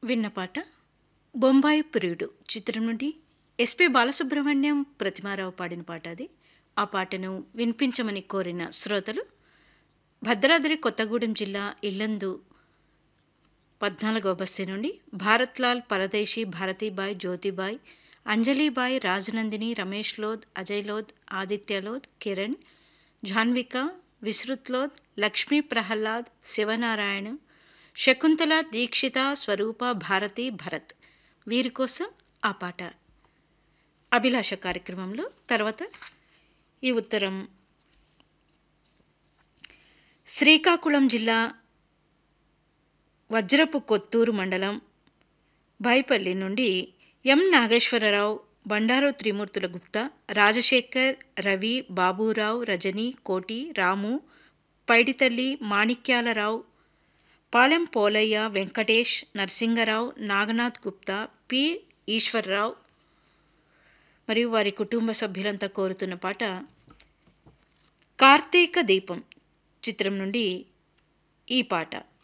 విన్న పాట బొంబాయి ప్రియుడు చిత్రం నుండి ఎస్పి బాలసుబ్రహ్మణ్యం ప్రతిమారావు పాడిన పాట అది ఆ పాటను వినిపించమని కోరిన శ్రోతలు భద్రాద్రి కొత్తగూడెం జిల్లా ఇల్లందు పద్నాలుగవ బస్తీ నుండి భారత్లాల్ పరదేశీ భారతీబాయ్ జ్యోతిబాయ్ అంజలీబాయ్ రాజనందిని రమేష్ లోద్ అజయ్ లోద్ ఆదిత్య లోద్ కిరణ్ జాన్విక విశ్రుత్ లోద్ లక్ష్మీ ప్రహ్లాద్ శివనారాయణ శకుంతల దీక్షిత స్వరూప భారతి భరత్ వీరి కోసం ఆ పాట అభిలాష కార్యక్రమంలో తర్వాత ఈ ఉత్తరం శ్రీకాకుళం జిల్లా వజ్రపు కొత్తూరు మండలం బైపల్లి నుండి ఎం నాగేశ్వరరావు బండారు త్రిమూర్తుల గుప్తా రాజశేఖర్ రవి బాబురావు రజని కోటి రాము పైడితల్లి మాణిక్యాలరావు పాలెం పోలయ్య వెంకటేష్ నరసింగరావు నాగనాథ్ గుప్తా పి ఈశ్వరరావు మరియు వారి కుటుంబ సభ్యులంతా కోరుతున్న పాట కార్తీక దీపం చిత్రం నుండి ఈ పాట